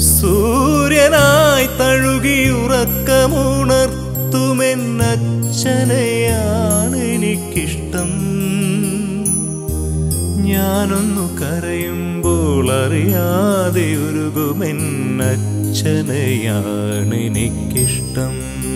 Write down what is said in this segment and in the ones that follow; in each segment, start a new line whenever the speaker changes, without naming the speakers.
സൂര്യനായി തഴുകി ഉറക്കമുണർത്തുമെന്നച്ഛനെയാണ് എനിക്കിഷ്ടം ഞാനൊന്നു കരയുമ്പോൾ അറിയാതെ ഉരുകുമെന്നച്ഛനെയാണ് എനിക്കിഷ്ടം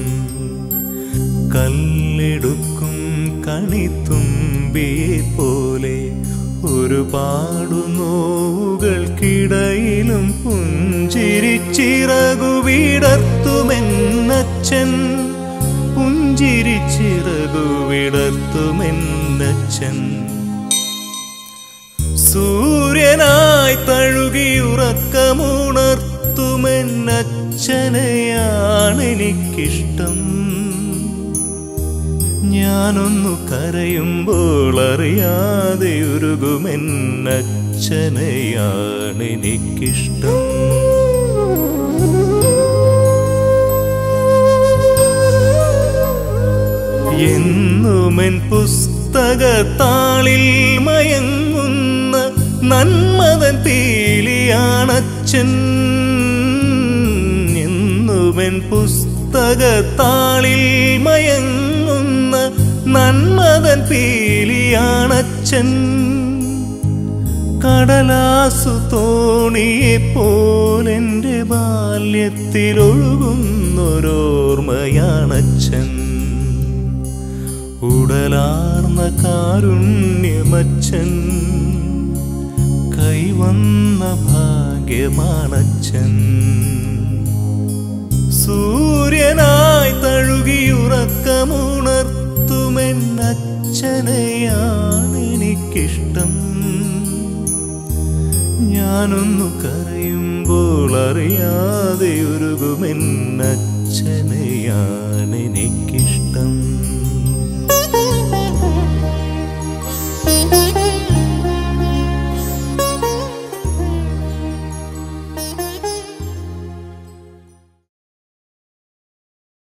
കല്ലെടുക്കും കണിത്തുമ്പിയെ പോലെ ഒരുപാടു നോവുകൾക്കിടയിലും പുഞ്ചിരിച്ചിറകു വിടർത്തുമെന്നച്ഛൻ പുഞ്ചിരിച്ചിറകു വിടർത്തുമെന്നച്ഛൻ സൂര്യനായി തഴുകി ഉറക്കമുണർത്തുമെന്നച്ഛനെയാണ് എനിക്കിഷ്ടം ഞാനൊന്നു കരയുമ്പോൾ അറിയാതെ ഉരുകുമെന്നച്ഛനെയാണ് എനിക്കിഷ്ടം എന്നുമെൻ പുസ്തകത്താളിൽ മയങ്ങുന്ന നന്മതൻ പീലിയാണച്ഛൻ എന്നുമെൻ പുസ്തകത്താളിൽ മയങ്ങുന്ന നന്മതൻ പീലിയാണച്ഛൻ കടലാസു തോണിയെ പോലെൻ്റെ ബാല്യത്തിലൊഴുകുന്നൊരോർമ്മയാണച്ഛൻ ഉടലാർന്ന കാരുണ്യമച്ഛൻ കൈവന്ന ഭാഗ്യമാണച്ഛൻ സൂര്യനായി തഴുകിയുറക്കമുണർത്തുമെന്നച്ഛനെയാണ് എനിക്കിഷ്ടം ഞാനൊന്നു കരയുമ്പോൾ അറിയാതെ ഉരുകുമെന്നച്ഛനെയാണ് എനിക്കിഷ്ടം